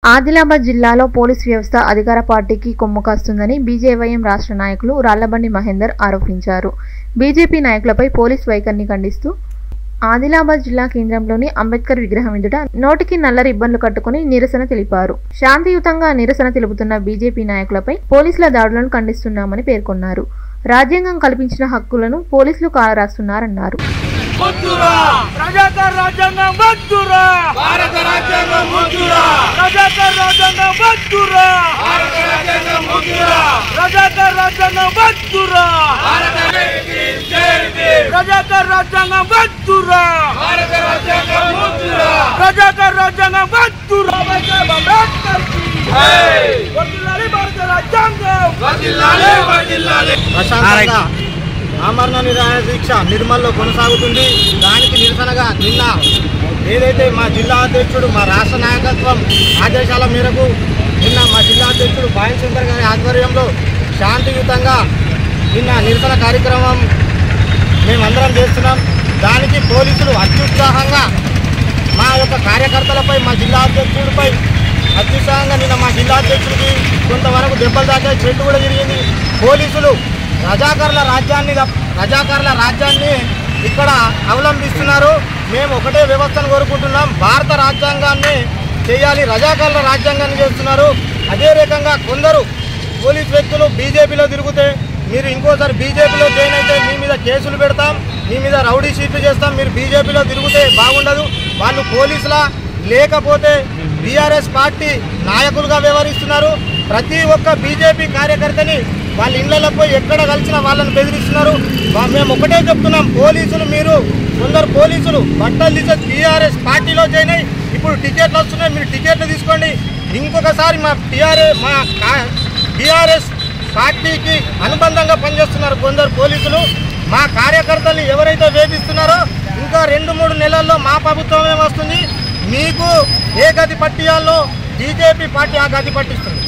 ఆదిలాబాద్ జిల్లాలో పోలీస్ వ్యవస్థ అధికార పార్టీకి కొమ్ము కాస్తుందని బీజేవైఎం రాష్ట్ర నాయకులు రాళ్లబండి మహేందర్ ఆరోపించారు బీజేపీ నాయకులపై పోలీస్ వైఖరిని ఖండిస్తూ ఆదిలాబాద్ జిల్లా కేంద్రంలోని అంబేద్కర్ విగ్రహం ఎదుట నోటికి నల్ల రిబ్బన్లు కట్టుకుని నిరసన తెలిపారు శాంతియుతంగా నిరసన తెలుపుతున్న బీజేపీ నాయకులపై పోలీసుల దాడులను ఖండిస్తున్నామని పేర్కొన్నారు రాజ్యాంగం కల్పించిన హక్కులను పోలీసులు కాలరాస్తున్నారన్నారు వద్దురా ప్రజాకర్ రాజ్యాంగం వద్దురా భారత రాజ్యాంగం ముద్దురా ప్రజాకర్ రాజ్యాంగం వద్దురా భారత రాజ్యాంగం ముద్దురా ప్రజాకర్ రాజ్యాంగం వద్దురా భారత జయతి ప్రజాకర్ రాజ్యాంగం వద్దురా భారత రాజ్యాంగం ముద్దురా ప్రజాకర్ రాజ్యాంగం వద్దురా బాబాసాహెబ్ అంబేద్కర్ కి వద్దులాలి భారత రాజ్యాంగం వదిల్లాలే వదిల్లాలే ప్రశాంతంగా ఆమరణ నిరాహార దీక్ష నిర్మల్లో కొనసాగుతుంది దానికి నిరసనగా నిన్న ఏదైతే మా జిల్లా అధ్యక్షుడు మా రాష్ట్ర నాయకత్వం ఆదేశాల మేరకు నిన్న మా జిల్లా అధ్యక్షుడు బాయన్ శంకర్ గారి ఆధ్వర్యంలో శాంతియుతంగా నిన్న నిరసన కార్యక్రమం మేమందరం చేస్తున్నాం దానికి పోలీసులు అత్యుత్సాహంగా మా యొక్క కార్యకర్తలపై మా జిల్లా అధ్యక్షుడిపై అత్యుత్సాహంగా నిన్న మా జిల్లా అధ్యక్షుడికి కొంతవరకు దెబ్బలు దాకా చెట్టు కూడా జరిగింది పోలీసులు రజాకారుల రాజ్యాన్ని తప్ప- రజాకారుల రాజ్యాన్ని ఇక్కడ అవలంబిస్తున్నారు మేము ఒకటే వ్యవస్థను కోరుకుంటున్నాం భారత రాజ్యాంగాన్ని చేయాలి రజాకారుల రాజ్యాంగాన్ని చేస్తున్నారు అదే రకంగా కొందరు పోలీస్ వ్యక్తులు బీజేపీలో తిరిగితే మీరు ఇంకోసారి బీజేపీలో జాయిన్ అయితే మీ మీద కేసులు పెడతాం మీ మీద రౌడీ షీట్లు చేస్తాం మీరు బీజేపీలో తిరిగితే బాగుండదు వాళ్ళు పోలీసులా లేకపోతే బీఆర్ఎస్ పార్టీ నాయకులుగా వ్యవహరిస్తున్నారు ప్రతి ఒక్క బీజేపీ కార్యకర్తని వాళ్ళ ఇళ్లలో పోయి ఎక్కడ కలిసినా వాళ్ళని బెదిరిస్తున్నారు వా- మేము ఒకటే చెప్తున్నాం పోలీసులు మీరు కొందరు పోలీసులు బట్టలు తీసే టీఆర్ఎస్ పార్టీలో జాయిన్ అయ్యి ఇప్పుడు టికెట్లు వస్తున్నాయి మీరు టికెట్లు తీసుకోండి ఇంకొకసారి మా టీఆర్ఎస్ మా టీఆర్ఎస్ పార్టీకి అనుబంధంగా పనిచేస్తున్నారు కొందరు పోలీసులు మా కార్యకర్తలు ఎవరైతే వేధిస్తున్నారో ఇంకా రెండు మూడు నెలల్లో మా ప్రభుత్వమే వస్తుంది మీకు ఏ గతి పట్టియాలో బీజేపీ పార్టీ ఆ గతి పట్టిస్తుంది